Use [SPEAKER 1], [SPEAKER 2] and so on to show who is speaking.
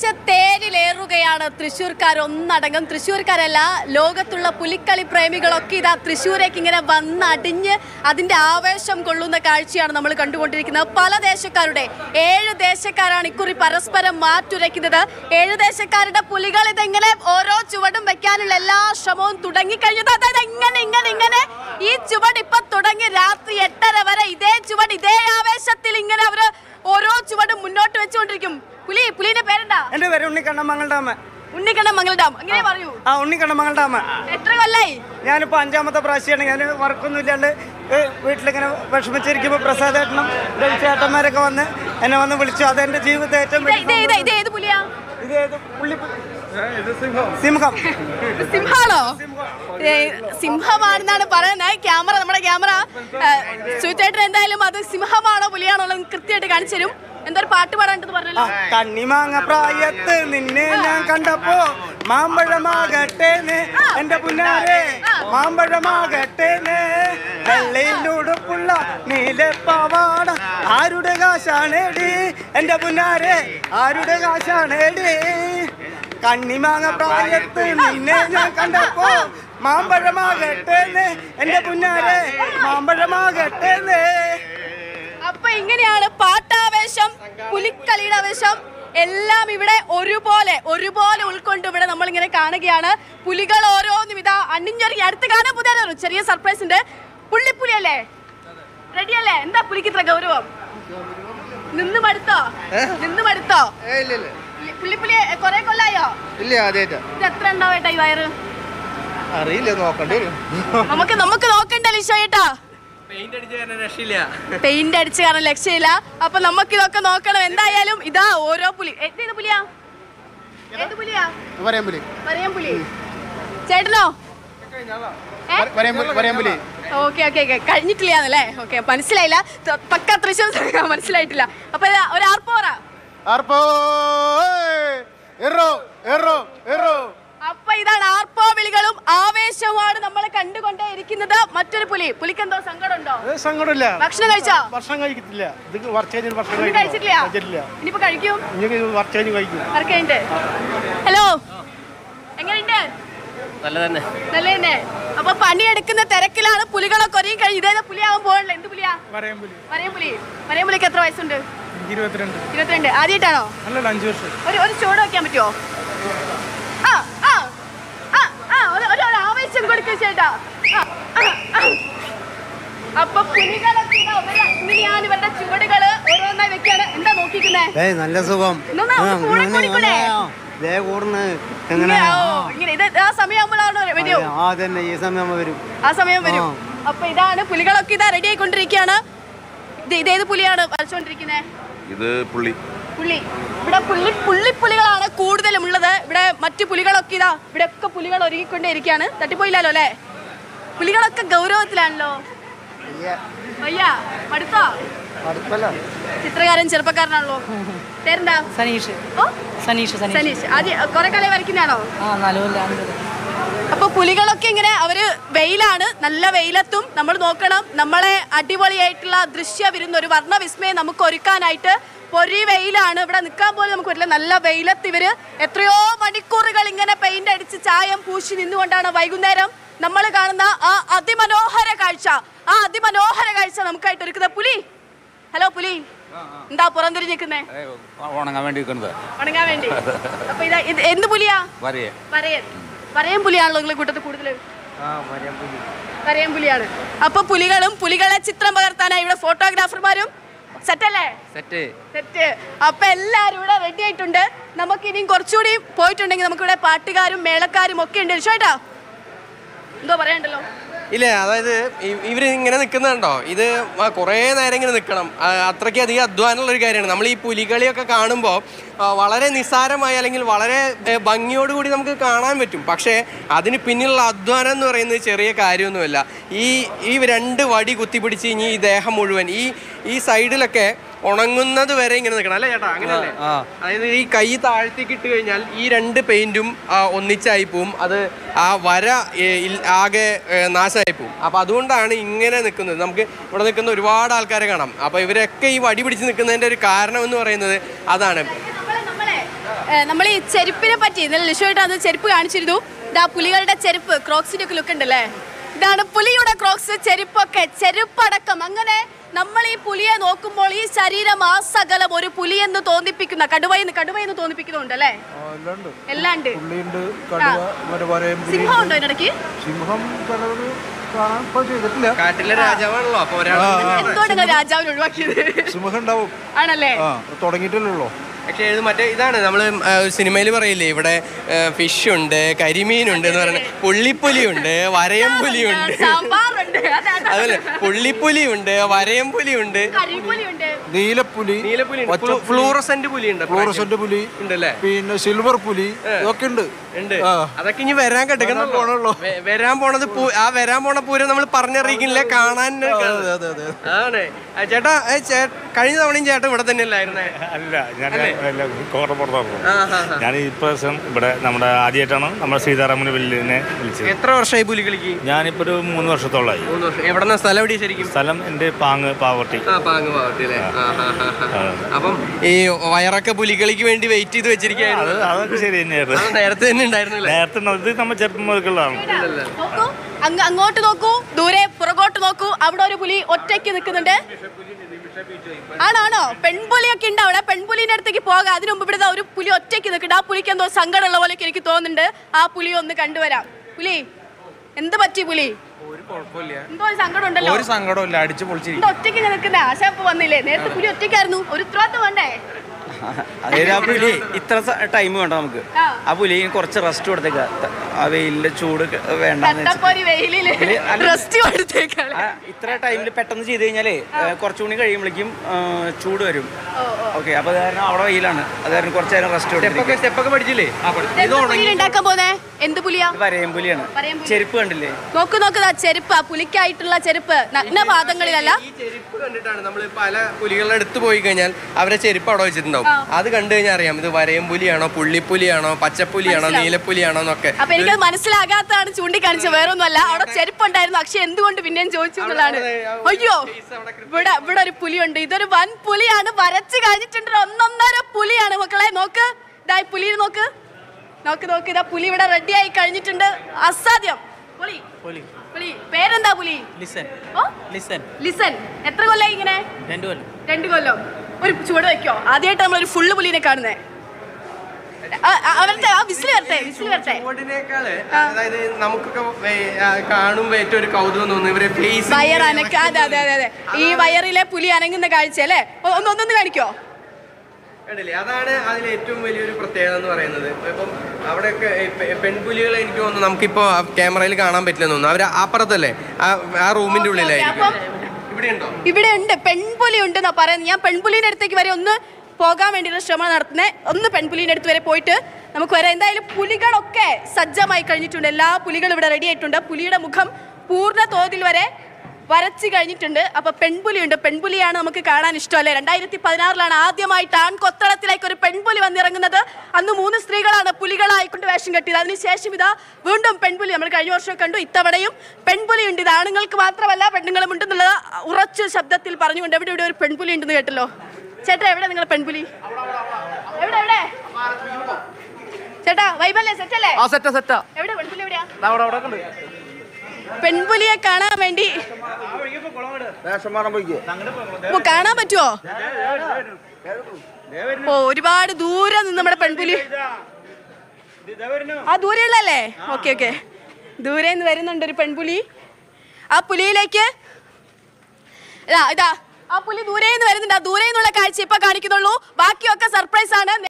[SPEAKER 1] ആവേശത്തേരിലേറുകയാണ് തൃശ്ശൂർക്കാർ ഒന്നടങ്കം തൃശ്ശൂർക്കാരല്ല ലോകത്തുള്ള പുലിക്കളി പ്രേമികളൊക്കെ ഇതാ തൃശ്ശൂരേക്ക് ഇങ്ങനെ വന്നടിഞ്ഞ് അതിന്റെ ആവേശം കൊള്ളുന്ന കാഴ്ചയാണ് നമ്മൾ കണ്ടുകൊണ്ടിരിക്കുന്നത് പല ദേശക്കാരുടെ ഏഴ് ദേശക്കാരാണ് ഇക്കുറി പരസ്പരം മാറ്റുരയ്ക്കുന്നത് ഏഴ് ദേശക്കാരുടെ പുലികൾ ഇതെങ്ങനെ ഓരോ ചുവടും വെക്കാനുള്ള എല്ലാ ശ്രമവും തുടങ്ങിക്കഴിഞ്ഞത് അതായത് ഇങ്ങനെ ഇങ്ങനെ ഇങ്ങനെ ഈ ചുവട് ഇപ്പൊ തുടങ്ങി രാത്രി എട്ടര വരെ ഇതേ ചുവട് ഇതേ ആവേശത്തിൽ ഇങ്ങനെ അവര് ഓരോ ചുവടും മുന്നോട്ട് വെച്ചുകൊണ്ടിരിക്കും പുലി പുലിന്റെ പേരെന്താ
[SPEAKER 2] എന്റെ പേര് ഉണ്ണിക്കണ്ണൻ മംഗൾഡാമ
[SPEAKER 1] ഉണ്ണിക്കണ്ണ മംഗളഡാം അങ്ങനെ പറയൂ
[SPEAKER 2] ആ ഉണ്ണിക്കണ്ണൻ മംഗൾഡാമ
[SPEAKER 1] എത്ര കൊല്ലായി
[SPEAKER 2] ഞാനിപ്പോ അഞ്ചാമത്തെ പ്രാവശ്യമാണ് ഞാൻ വർക്കൊന്നും ഇല്ലാണ്ട് ഏ, വീട്ടിലിങ്ങനെ വിഷമിച്ചിരിക്കുമ്പോൾ പ്രസാദേട്ടനും ചേട്ടന്മാരൊക്കെ വന്ന് എന്നെ വന്ന് വിളിച്ചു അതെന്റെ ജീവിതത്തെ ഏറ്റവും
[SPEAKER 1] ഇത് ഇത് ഇത് ഇത് ഏത് പുലിയാ
[SPEAKER 2] ഇത് ഏത് പുള്ളി സിംഹം
[SPEAKER 1] സിംഹാണോ ഏ, സിംഹമാണെന്നാണ് പറയുന്നത് ക്യാമറ നമ്മുടെ ക്യാമറ സുചേട്ടൻ എന്തായാലും അത് സിംഹമാണോ പുലിയാണോ എന്ന് കൃത്യമായിട്ട് കാണിച്ചു തരും എന്തോ ഒരു പാട്ട് പാടാണ്ടെന്ന്
[SPEAKER 2] ആ
[SPEAKER 1] പറഞ്ഞല്ലോ
[SPEAKER 2] കണ്ണിമാങ്ങ പ്രായത്ത് നിന്നെ ഞാൻ കണ്ടപ്പോ മാമ്പഴമാകട്ടേന്ന് എന്റെ പുന്നാരെ മാമ്പഴമാകട്ടേന്ന് വെള്ളയിലുടുപ്പുള്ള നീലപ്പാവാട ആരുടെ കാശാണേടി എന്റെ പുന്നാരെ ആരുടെ കാശാണേടി കണ്ണിമാങ്ങ പ്രായത്ത് നിന്നെ ഞാൻ കണ്ടപ്പോ മാമ്പഴമാകട്ടേന്ന് എന്റെ പുന്നാരെ മാമ്പഴമാകട്ടേന്ന്
[SPEAKER 1] അപ്പൊ ഇങ്ങനെയാണ് പാട്ടാവേശം പുലിക്കളിയുടെ ആവേശം എല്ലാം ഇവിടെ ഒരുപോലെ ഒരുപോലെ ഉൾക്കൊണ്ട് ഇവിടെ നമ്മൾ ഇങ്ങനെ കാണുകയാണ് പുലികൾ ഓരോന്നും ഇതാ അണിഞ്ഞൊരുങ്ങി അടുത്ത് കാണാൻ പുതിയ ഒരു ചെറിയ സർപ്രൈസ് ഉണ്ട് പുള്ളിപ്പുലി അല്ലേ റെഡി അല്ലേ എന്താ പുലിക്ക് ഇത്ര ഗൗരവം നിന്ന് മടുത്തോ നിന്ന് മടുത്തോ
[SPEAKER 3] ഇല്ല ഇല്ല
[SPEAKER 1] പുലി- പുള്ളിപ്പുലി കൊറേ കൊല്ലായോ
[SPEAKER 3] ഇല്ല ആദ്യമായിട്ടാ
[SPEAKER 1] ഇത് എത്ര ഉണ്ടാവേട്ടാ ഈ വയറ്
[SPEAKER 3] അറിയില്ല നോക്കണ്ടി വരും
[SPEAKER 1] നമുക്ക് നമുക്ക് നോക്കണ്ടല്ലോ ഈശോയേട്ടാ
[SPEAKER 4] പെയിന്റ് അടിച്ച കാരണം രക്ഷയില്ല
[SPEAKER 1] പെയിന്റ് അടിച്ച് കാരണം ലക്ഷ്യമില്ല അപ്പൊ നമുക്ക് ഇതൊക്കെ നോക്കണം എന്തായാലും ഇതാ ഓരോ പുലി ഏ, ഇത് ഏത് പുലിയാ ഏത് പുലിയാ
[SPEAKER 3] വരയാൻ പുലി
[SPEAKER 1] പറയാൻ പുലി ചേട്ടനോ
[SPEAKER 3] വരയാൻ പുലി
[SPEAKER 1] ഓക്കെ ഓക്കെ ഓക്കെ കഴിഞ്ഞിട്ടില്ലാന്നല്ലേ ഓക്കെ മനസ്സിലായില്ല ത- പക്ക തൃശ്ശൂർ മനസ്സിലായിട്ടില്ല അപ്പൊ ഇതാ ഒരു ആർപ്പോറ
[SPEAKER 3] ആർപ്പോ എറോ എറോ എറോ
[SPEAKER 1] അപ്പൊ ഇതാണ് ആർപ്പോ വിളികളും ആവേശവുമാണ് നമ്മൾ കണ്ടുകൊണ്ടേ ഇരിക്കുന്നത് മറ്റൊരു പുലി പുലിക്ക് എന്തോ സങ്കടമുണ്ടോ
[SPEAKER 3] സങ്കടമില്ല
[SPEAKER 1] ഭക്ഷണം കഴിച്ചോ
[SPEAKER 3] ഭക്ഷണം കഴിക്കത്തില്ല ഇത് കുറച്ച് കഴിഞ്ഞ് ഭക്ഷണം
[SPEAKER 1] ഒന്നും കഴിച്ചിട്ടില്ല
[SPEAKER 3] കഴിച്ചിട്ടില്ല
[SPEAKER 1] ഇനിയിപ്പോ കഴിക്കും
[SPEAKER 3] ഇനി കുറച്ച് കഴിഞ്ഞ് കഴിക്കും
[SPEAKER 1] വർക്കൈണ്ട് ഹലോ എങ്ങനെയുണ്ട്
[SPEAKER 4] നല്ല തന്നെ
[SPEAKER 1] നല്ല തന്നെ അപ്പൊ പണിയെടുക്കുന്ന തിരക്കിലാണ് പുലികളൊക്കെ ഒരുങ്ങി കഴിഞ്ഞു ഇതേ പുലിയാവാൻ പോകണില്ല എന്ത് പുലിയാ
[SPEAKER 2] പറയാൻ പുലി
[SPEAKER 1] വരയം പുലി വരയം പുലിക്ക് എത്ര വയസ്സുണ്ട്
[SPEAKER 2] ഇരുപത്തിരണ്ട്
[SPEAKER 1] ഇരുപത്തിരണ്ട് ആദ്യമായിട്ടാണോ
[SPEAKER 2] അല്ലല്ല അഞ്ചു വർഷം
[SPEAKER 1] ഒരു ഒരു ചൂട് വെക്കാൻ പറ്റുമോ ആ ആ ആ ആ ഒരു ഒരു ഒരു ആവേശം കൊടുക്കുക ചേട്ടാ ആ, ആ, ആ. അപ്പൊ പുലികളൊക്കെ ഇതാ ഇവരെ- ഇന്ന് ഞാൻ ഇവരുടെ ചുവടുകള് ഓരോന്നായി വെക്കാണ് എന്താ നോക്കിക്കുന്നേ
[SPEAKER 5] ഏയ് നല്ല സുഖം
[SPEAKER 1] ഇന്നൊന്ന്
[SPEAKER 5] ആ,
[SPEAKER 1] കൂടെ
[SPEAKER 5] ഇങ്ങനെ
[SPEAKER 1] കൂടിക്കൂടെ?
[SPEAKER 5] ദേ കൂടുന്നു എങ്ങനെ
[SPEAKER 1] ഇങ്ങനെ, ഓ, ഇങ്ങനെ ഇത് ആ സമയമാകുമ്പോഴാണോ വരൂ
[SPEAKER 5] ആ തന്നെ ഈ സമയം വരും
[SPEAKER 1] ആ സമയം വരും അപ്പൊ ഇതാണ് പുലികളൊക്കെ ഇതാ റെഡി ആയിക്കൊണ്ടിരിക്കുകയാണ് ഇത് ഇതേത് പുലിയാണ് വരച്ചോണ്ടിരിക്കുന്നത്
[SPEAKER 6] ഇത് പുള്ളി
[SPEAKER 1] പുള്ളി ഇവിടെ പുള്ളി പുള്ളിപ്പുലികളാണ് കൂടുതലും ഉള്ളത് ഇവിടെ മറ്റു പുലികളൊക്കെ ഇതാ ഇവിടെ ഒക്കെ പുലികൾ ഒരുങ്ങിക്കൊണ്ടേ ഇരിക്കുകയാണ് തട്ടിപ്പോയില്ലല്ലോ അല്ലേ പുലികളൊക്കെ ഗൗരവത്തിലാണല്ലോ അയ്യ മടുത്തോ ചിത്രകാരൻ ചെറുപ്പക്കാരനാണല്ലോ പേരെന്താ
[SPEAKER 7] സനീഷ്
[SPEAKER 1] ഓ
[SPEAKER 7] സനീഷ് സനീഷ്
[SPEAKER 1] സനീഷ് ആദ്യം കൊറേ കളി വരയ്ക്കുന്നതാണോ
[SPEAKER 7] ആ നാലുകൊല്ലാണ്ട്
[SPEAKER 1] അപ്പൊ പുലികളൊക്കെ ഇങ്ങനെ അവര് വെയിലാണ് നല്ല വെയിലത്തും നമ്മൾ നോക്കണം നമ്മളെ അടിപൊളിയായിട്ടുള്ള ദൃശ്യ വിരുന്ന് ഒരു വർണ്ണ വിസ്മയം നമുക്ക് ഒരുക്കാനായിട്ട് പൊരി വെയിലാണ് ഇവിടെ നിൽക്കാൻ പോലും നമുക്ക് പറ്റില്ല നല്ല വെയിലത്ത് ഇവര് എത്രയോ മണിക്കൂറുകൾ ഇങ്ങനെ പെയിന്റ് അടിച്ച് ചായം പൂശി നിന്നുകൊണ്ടാണ് വൈകുന്നേരം നമ്മൾ കാണുന്ന ആ അതിമനോഹര കാഴ്ച ആ അതിമനോഹര കാഴ്ച നമുക്കായിട്ട് ഒരുക്കുന്ന പുലി ഹലോ പുലി എന്താ പുറംതിരിഞ്ഞ് നിൽക്കുന്നേ
[SPEAKER 6] ഉണങ്ങാൻ വേണ്ടി നിൽക്കുന്നത്
[SPEAKER 1] ഉണങ്ങാൻ വേണ്ടി അപ്പൊ ഇതാ ഇത് എന്ത് പുലിയാ
[SPEAKER 6] വരയെ
[SPEAKER 1] വരയൻ വരയൻ പുലിയാണല്ലോ നിങ്ങളെ കൂട്ടത്തിൽ കൂടുതൽ വരയൻ പുലിയാണ് അപ്പൊ പുലികളും പുലികളെ ചിത്രം പകർത്താനായി ഇവിടെ ഫോട്ടോഗ്രാഫർമാരും സെറ്റല്ലേ
[SPEAKER 4] സെറ്റ്
[SPEAKER 1] സെറ്റ് അപ്പൊ എല്ലാരും ഇവിടെ റെഡി ആയിട്ടുണ്ട് നമുക്ക് ഇനിയും കുറച്ചുകൂടി പോയിട്ടുണ്ടെങ്കിൽ നമുക്ക് ഇവിടെ പാട്ടുകാരും മേളക്കാരും ഒക്കെ ഉണ്ട് ഷോട്ടാ എന്തോ പറയണ്ടല്ലോ
[SPEAKER 4] ഇല്ല അതായത് ഇ- ഇവര് ഇങ്ങനെ നിൽക്കുന്നുണ്ടോ ഇത് ആ കുറേ നേരം ഇങ്ങനെ നിൽക്കണം ആ, അത്രയ്ക്ക് അധികം അധ്വാനമുള്ള ഒരു കാര്യമാണ് നമ്മൾ ഈ പുലികളിയൊക്കെ കാണുമ്പോൾ വളരെ നിസ്സാരമായി അല്ലെങ്കിൽ വളരെ ഏ, ഭംഗിയോടുകൂടി നമുക്ക് കാണാൻ പറ്റും പക്ഷേ അതിന് പിന്നിലുള്ള അധ്വാനം എന്ന് പറയുന്നത് ചെറിയ കാര്യമൊന്നുമല്ല ഈ ഈ രണ്ട് വടി കുത്തിപ്പിടിച്ച് ഇനി ഈ ദേഹം മുഴുവൻ ഈ ഈ സൈഡിലൊക്കെ ഉണങ്ങുന്നത് വരെ ഇങ്ങനെ നിൽക്കണം അല്ലേ ചേട്ടാ അങ്ങനെയല്ലേ അതായത് ഈ കൈ താഴ്ത്തിക്ക് ഇട്ട് കഴിഞ്ഞാൽ ഈ രണ്ട് പെയിന്റും ഒന്നിച്ചായി പോവും അത് ആ വര ഏ, ഇൽ- ആകെ ഏ, നാശമായി പോവും അപ്പൊ അതുകൊണ്ടാണ് ഇങ്ങനെ നിൽക്കുന്നത് നമുക്ക് ഇവിടെ നിൽക്കുന്ന ഒരുപാട് ആൾക്കാരെ കാണാം അപ്പൊ ഇവരൊക്കെ ഈ വടി പിടിച്ച് നിൽക്കുന്നതിന്റെ ഒരു കാരണം എന്ന് പറയുന്നത് അതാണ്
[SPEAKER 1] നമ്മളെ നമ്മളെ നമ്മൾ ഈ ചെരുപ്പിനെ പറ്റി ഇന്നലെ ലിഷോയിട്ട് അത് ചെരുപ്പ് കാണിച്ചിരുന്നു ഇതാ പുലികളുടെ ചെരുപ്പ് ക്രോക്സിന്റെ ഒക്കെ ലുക്ക് ഉണ്ടല്ലേ ഇതാണ് പുലിയുടെ ക്രോക്സ് ചെരുപ്പൊക്കെ ചെരുപ്പടക്കം അങ്ങനെ നമ്മൾ ഈ പുലിയെ നോക്കുമ്പോൾ ഈ ശരീരം ആ സകലം ഒരു പുലിയെന്ന് തോന്നിപ്പിക്കുന്ന കടുവയെന്ന് കടുവയെന്ന് തോന്നിപ്പിക്കുന്നുണ്ട് അല്ലേ എല്ലാം ഉണ്ട്
[SPEAKER 3] പുള്ളിയുണ്ട്
[SPEAKER 1] ആ.
[SPEAKER 3] മറ്റേ വരയും
[SPEAKER 1] സിംഹം ഉണ്ടോ ഇതിനിടയ്ക്ക്
[SPEAKER 3] സിംഹം ചിലവര് കാണാൻ ഇപ്പൊ ചെയ്തിട്ടില്ല
[SPEAKER 4] കാട്ടിലെ രാജാവാണല്ലോ അപ്പൊ ഒരാൾ
[SPEAKER 1] എന്തുകൊണ്ട് നിങ്ങൾ രാജാവിനെ ഒഴിവാക്കിയത്
[SPEAKER 3] സിംഹം ഉണ്ടാവും
[SPEAKER 1] ആണല്ലേ
[SPEAKER 3] ആ തുടങ്ങിയിട്ടില്ലല്ലോ
[SPEAKER 4] പക്ഷേ ഇത് മറ്റേ ഇതാണ് നമ്മൾ സിനിമയിൽ പറയില്ലേ ഇവിടെ ഫിഷ് ഉണ്ട് കരിമീനുണ്ട് എന്ന് പറയുന്നത് പുള്ളിപ്പുലിയുണ്ട് വരയംപുലിയുണ്ട്
[SPEAKER 1] സാമ്പാറുണ്ട് അതെ, അതെ.
[SPEAKER 4] അതല്ലേ പുള്ളിപ്പുലിയുണ്ട് വരയംപുലിയുണ്ട്
[SPEAKER 1] കരിപ്പുലിയുണ്ട്
[SPEAKER 3] നീലപ്പുലി
[SPEAKER 4] നീലപ്പുലി
[SPEAKER 3] പച്ചപ്പുലി,
[SPEAKER 4] ഫ്ലൂറസെന്റ് പുലി ഉണ്ട്
[SPEAKER 3] ഫ്ലോറസന്റ് പുലി
[SPEAKER 4] ഉണ്ടല്ലേ
[SPEAKER 3] പിന്നെ സിൽവർ പുലി ഇതൊക്കെ ഉണ്ട്
[SPEAKER 4] ഉണ്ട്
[SPEAKER 3] ആ.
[SPEAKER 4] അതൊക്കെ ഇനി വരാൻ
[SPEAKER 3] വരാൻ പോണുള്ളൂ.
[SPEAKER 4] കിടക്കുന്നുള്ളൂ വരാൻ പോണത് പൂ- ആ വരാൻ പോണ പൂരം നമ്മൾ പറഞ്ഞറിയിക്കില്ല കാണാൻ
[SPEAKER 3] അതെ അതെ അതെ
[SPEAKER 4] ആണ് ആ, ചേട്ടാ ഏ, ചേ- കഴിഞ്ഞ തവണയും ചേട്ടൻ ഇവിടെ തന്നെ അല്ലായിരുന്നേ
[SPEAKER 8] അല്ല ഞാൻ കോറപ്പുറത്താണ്
[SPEAKER 4] ആ, ആ, ആ.
[SPEAKER 8] ഞാൻ ഈ പ്രാവശ്യം ഇവിടെ നമ്മുടെ ആദ്യമായിട്ടാണ് നമ്മുടെ സീതാറാമന് വെല്ലിനെ വിളിച്ചത്
[SPEAKER 4] എത്ര വർഷമായി പുലികളിക്ക്
[SPEAKER 8] ഞാനിപ്പോൾ ഒരു മൂന്ന് വർഷത്തോളമായി
[SPEAKER 4] മൂന്ന് വർഷം എവിടെ സ്ഥലം എവിടെ ശരിക്കും
[SPEAKER 8] സ്ഥലം എൻ്റെ പാങ്ങ് പാവർട്ടി
[SPEAKER 4] ആ പാങ്ങ് പാവട്ടി അല്ലേ ആ, ആ, ആ, ആ. അപ്പം ഈ വയറൊക്കെ പുലികളിക്ക് വേണ്ടി വെയിറ്റ് ചെയ്ത്
[SPEAKER 8] അത് വെച്ചിരിക്കുകയായിരുന്നു അതൊക്കെ ശരി തന്നെയായിരുന്നു
[SPEAKER 4] അത് നേരത്തെ തന്നെ ഉണ്ടായിരുന്നില്ലേ
[SPEAKER 8] നേരത്തെ ന- ഇത് നമ്മൾ ചെറുപ്പം മുതൽക്കുള്ളതാണ്
[SPEAKER 1] നോക്കൂ അങ്ങ് അങ്ങോട്ട് നോക്കൂ ദൂരെ പുറകോട്ട് നോക്കൂ അവിടെ ഒരു പുലി ഒറ്റയ്ക്ക് നിൽക്കുന്നുണ്ട് ആണോ ആണോ പെൺപുലിയൊക്കെ ഉണ്ട് അവിടെ പെൺപുലിന്റെ അടുത്തേക്ക് പോകാം അതിനു മുമ്പ് ഇവിടെ ദാ ഒരു പുലി ഒറ്റയ്ക്ക് നിൽക്കുന്നുണ്ട് ആ പുലിക്ക് എന്തോ സങ്കടമുള്ള പോലെയൊക്കെ എനിക്ക് തോന്നുന്നുണ്ട് ആ പുലി ഒന്ന് കണ്ടുവരാം പുലി എന്ത് പറ്റി പുലി എന്തോ ഒരു സങ്കടം ഉണ്ടല്ലോ
[SPEAKER 6] ഒരു സങ്കടമില്ല അടിച്ചു പൊളിച്ചിരിക്കും
[SPEAKER 1] എന്താ ഒറ്റയ്ക്ക് നിൽക്കുന്ന ആശ ഇപ്പൊ വന്നില്ലേ നേരത്തെ പുലി ഒറ്റയ്ക്കായിരുന്നു ഒരു ഉത്തരവാദിത്തം വേണ്ടേ
[SPEAKER 9] അതായത് ആ പുലി ഇത്ര ടൈം വേണ്ട നമുക്ക്
[SPEAKER 1] ആ.
[SPEAKER 9] ആ പുലിന് കുറച്ച് റെസ്റ്റ് കൊടുത്തേക്ക ആ വെയിലിന്റെ ചൂട് ക- വേണ്ടാന്ന് വെച്ച്.
[SPEAKER 1] കട്ടപ്പൊരി വെയിലില്
[SPEAKER 9] പുലി അല്ല-
[SPEAKER 1] റെസ്റ്റ് കൊടുത്തേക്കാണ്
[SPEAKER 9] ആ, ഇത്ര ടൈമിൽ പെട്ടെന്ന് ചെയ്ത് കഴിഞ്ഞാലേ കുറച്ചുകൂടി കഴിയുമ്പോഴേക്കും ആ, ചൂട് വരും ഓക്കെ അപ്പൊ അത് കാരണം അവിടെ വെയിലാണ് അത് കാരണം കുറച്ച് നേരം റെസ്റ്റ്
[SPEAKER 4] സ്റ്റെപ്പൊക്കെ
[SPEAKER 9] കൊടുത്തേക്ക്
[SPEAKER 4] സ്റ്റെപ്പൊക്കെ പഠിച്ചില്ലേ
[SPEAKER 1] എന്ത് പുലിനെ ഉണ്ടാക്കാൻ പോന്നെ എന്ത് പുലിയാ
[SPEAKER 9] വരയം പുലിയാണ്
[SPEAKER 1] വരയൻ പുലി.
[SPEAKER 9] ചെരുപ്പ് കണ്ടില്ലേ
[SPEAKER 1] നോക്ക് നോക്ക് ദാ ചെരുപ്പ് ആ പുലിക്കായിട്ടുള്ള ചെരുപ്പ് നഗ്ന പാദങ്ങളിലല്ല
[SPEAKER 4] ഈ ചെരുപ്പ് കണ്ടിട്ടാണ് നമ്മൾ പല പുലികളുടെ അടുത്ത് പോയി കഴിഞ്ഞാൽ അവരെ ചെരുപ്പ് അവിടെ വെച്ചിട്ടുണ്ടാവും അത് കണ്ടു കഴിഞ്ഞാൽ അറിയാം ഇത് വരയം പുലിയാണോ പുള്ളിപ്പുലിയാണോ പച്ചപ്പുലിയാണോ
[SPEAKER 1] മനസ്സിലാവും.
[SPEAKER 4] നീലപ്പുലിയാണോ എന്നൊക്കെ
[SPEAKER 1] അപ്പൊ എനിക്കത് മനസ്സിലാകാത്തതാണ് ചൂണ്ടിക്കാണിച്ചത് വേറെ ഒന്നുമല്ല അവിടെ ചെരുപ്പുണ്ടായിരുന്നു പക്ഷെ എന്തുകൊണ്ട് പിന്നെയും ചോദിച്ചു എന്നുള്ളതാണ്
[SPEAKER 4] അവിടെ ആ ഒരു
[SPEAKER 1] അയ്യോ
[SPEAKER 4] face അവിടെ കൃത്യം.
[SPEAKER 1] ഇവിടെ ഇവിടെ ഒരു പുലിയുണ്ട് ഇതൊരു വൻ പുലിയാണ് വരച്ച് കഴിഞ്ഞിട്ടുണ്ട് ഒരു ഒന്നൊന്നര പുലിയാണ് മക്കളെ നോക്ക് ഇതാ ഈ പുലി നോക്ക് നോക്ക് നോക്ക് ഇതാ പുലി ഇവിടെ റെഡി ആയി കഴിഞ്ഞിട്ടുണ്ട് അസാധ്യം പുലി പുലി പേരെന്താ പുലി
[SPEAKER 7] ലിസൺ
[SPEAKER 1] ഓ
[SPEAKER 7] ലിസൺ
[SPEAKER 1] ലിസൺ എത്ര കൊല്ലായി ഇങ്ങനെ
[SPEAKER 7] രണ്ടു കൊല്ലം
[SPEAKER 1] രണ്ടു കൊല്ലം ഒരു ചുവട് വെക്കോ ആദ്യമായിട്ട് നമ്മൾ ഒരു ഫുള്ള് പുലിനെ കാണുന്നേ അവരുടെ ആ വിസിൽ വരട്ടെ വിസിൽ വരട്ടെ
[SPEAKER 4] ചുവടിനേക്കാള് അതായത് നമുക്കൊക്കെ വേ- ആ, കാണുമ്പോ ഏറ്റവും ഒരു കൗതുകം തോന്നുന്നു ഇവരെ ഫേസ്
[SPEAKER 1] വയർ അനക്ക അതെ അതെ അതെ അതെ ഈ വയറിലെ പുലി അനങ്ങുന്ന കാഴ്ച അല്ലേ ഒ- ഒന്ന് ഒന്നൊന്ന് കാണിക്കോ
[SPEAKER 4] കണ്ടില്ലേ അതാണ് അതിൽ ഏറ്റവും വലിയൊരു പ്രത്യേകത എന്ന് പറയുന്നത് ഇപ്പം അവിടെയൊക്കെ ഈ പെ- പെൺപുലികളെ എനിക്ക് തോന്നുന്നു നമുക്കിപ്പോ ക്യാമറയിൽ കാണാൻ പറ്റില്ലെന്ന് തോന്നുന്നു അവർ അപ്പുറത്തല്ലേ ആ ആ റൂമിന്റെ ഉള്ളിലായിരിക്കും ഇവിടെ ഉണ്ടോ
[SPEAKER 1] ഇവിടെ ഉണ്ട് പെൺപുലി ഉണ്ട് എന്നാ പറയുന്നത് ഞാൻ പെൺപുലിന്റെ അടുത്തേക്ക് വരെ ഒന്ന് പോകാൻ വേണ്ടിയുള്ള ശ്രമം നടത്തുന്നേ ഒന്ന് പെൺപുലിന്റെ അടുത്ത് വരെ പോയിട്ട് നമുക്ക് വരാം എന്തായാലും പുലികളൊക്കെ സജ്ജമായി കഴിഞ്ഞിട്ടുണ്ട് എല്ലാ പുലികളും ഇവിടെ റെഡി ആയിട്ടുണ്ട് പുലിയുടെ മുഖം പൂർണ്ണ തോതിൽ വരെ വരച്ച് കഴിഞ്ഞിട്ടുണ്ട് അപ്പൊ പെൺപുലിയുണ്ട് പെൺപുലിയാണ് നമുക്ക് കാണാൻ ഇഷ്ടമല്ലേ രണ്ടായിരത്തി പതിനാറിലാണ് ആദ്യമായിട്ട് ആൺകൊത്തളത്തിലേക്ക് ഒരു പെൺപുലി വന്നിറങ്ങുന്നത് അന്ന് മൂന്ന് സ്ത്രീകളാണ് പുലികളായിക്കൊണ്ട് വേഷം കെട്ടിയത് അതിനുശേഷം ഇതാ വീണ്ടും പെൺപുലി നമ്മൾ കഴിഞ്ഞ വർഷം കണ്ടു ഇത്തവണയും പെൺപുലി ഉണ്ട് ഇത് ആണുങ്ങൾക്ക് മാത്രമല്ല പെണ്ണുങ്ങളും ഉണ്ടെന്നുള്ളത് ഉറച്ച ശബ്ദത്തിൽ പറഞ്ഞുകൊണ്ട് എവിടെ ഇവിടെ ഒരു പെൺപുലി ഉണ്ടെന്ന് കേട്ടല്ലോ ചേട്ടാ എവിടെ നിങ്ങളെ പെൺപുലി എവിടെ എവിടെ ചേട്ടാ വൈബല്ലേ സെറ്റല്ലേ
[SPEAKER 9] ആ സെറ്റാ സെറ്റാ
[SPEAKER 1] എവിടെ പെൺപുലി എവിടെയാ
[SPEAKER 9] അവിടെ അവിടെ ഉണ്ട്
[SPEAKER 1] പെൺപുലിയെ കാണാൻ വേണ്ടി
[SPEAKER 3] റേഷൻ മാറാൻ പോയിക്കോ
[SPEAKER 1] ഓ കാണാൻ പറ്റുമോ ഓ ഒരുപാട് ദൂരെ നിന്ന് നമ്മുടെ പെൺപുലി ആ ദൂരെയുള്ളല്ലേ ഓക്കെ ഓക്കെ ദൂരെ നിന്ന് വരുന്നുണ്ട് ഒരു പെൺപുലി ആ പുലിയിലേക്ക് ഇതാ ഇതാ ആ പുലി ദൂരെ നിന്ന് വരുന്നുണ്ട് ആ ദൂരെ നിന്നുള്ള കാഴ്ച ഇപ്പൊ കാണിക്കുന്നുള്ളൂ ബാക്കിയൊക്കെ സർപ്രൈസ് ആണ്